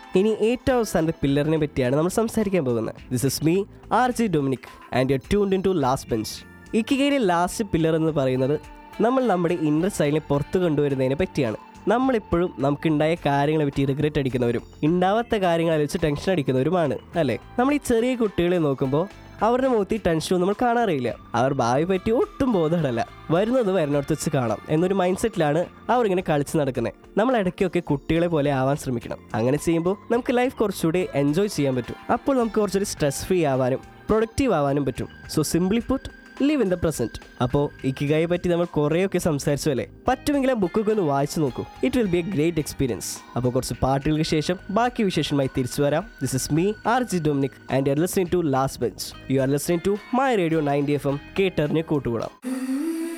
ഇനി ഏറ്റവും അവസാനത്തെ പില്ലറിനെ പറ്റിയാണ് നമ്മൾ സംസാരിക്കാൻ പോകുന്നത് this is me R G Dominic and you tuned in to last bench ഇക്കിഗയിലെ ലാസ്റ്റ് പില്ലർ എന്ന് പറയുന്നത് നമ്മൾ നമ്മുടെ ഇന്നർ സൈഡിനെ പുറത്ത് കൊണ്ടുവരുന്നതിനെ പറ്റിയാണ് നമ്മളിപ്പോഴും നമുക്കുണ്ടായ കാര്യങ്ങളെ പറ്റി റിഗ്രറ്റ് അടിക്കുന്നവരും ഉണ്ടാവാത്ത കാര്യങ്ങളെ വെച്ച് ടെൻഷൻ അടിക്കുന്നവരുമാണ് അല്ലേ നമ്മൾ ഈ ചെറിയ കുട്ടികളെ നോക്കുമ്പോൾ അവരുടെ മുഖത്ത് ഈ ടെൻഷനും നമ്മൾ കാണാറില്ല അവർ ഭാവി പറ്റി ഒട്ടും ബോധമല്ല വരുന്നത് വരുന്നിടത്ത് വെച്ച് കാണാം എന്നൊരു മൈൻഡ് സെറ്റിലാണ് അവർ ഇങ്ങനെ കളിച്ച് നടക്കുന്നത് നമ്മൾ ഇടയ്ക്കൊക്കെ കുട്ടികളെ പോലെ ആവാൻ ശ്രമിക്കണം അങ്ങനെ ചെയ്യുമ്പോൾ നമുക്ക് ലൈഫ് കുറച്ചുകൂടി എൻജോയ് ചെയ്യാൻ പറ്റും അപ്പോൾ നമുക്ക് കുറച്ചുകൂടി സ്ട്രെസ് ഫ്രീ ആവാനും പ്രൊഡക്റ്റീവ് ആവാനും പറ്റും so simply put live in the present അപ്പോൾ ഇക്കിഗായെ പറ്റി നമ്മൾ കുറേയൊക്കെ സംസാരിച്ചു അല്ലേ പറ്റുമെങ്കിൽ ആ ബുക്കൊക്കെ ഒന്ന് വായിച്ചു നോക്കൂ it will be a great experience അപ്പോൾ കുറച്ച് പാട്ടുകൾക്ക് ശേഷം ബാക്കി വിശേഷമായി തിരിച്ചു വരാം this is me R G Dominic and you are listening to last bench you are listening to my radio ninety F M കേട്ടറിഞ്ഞ് കൂട്ടുകൂടാം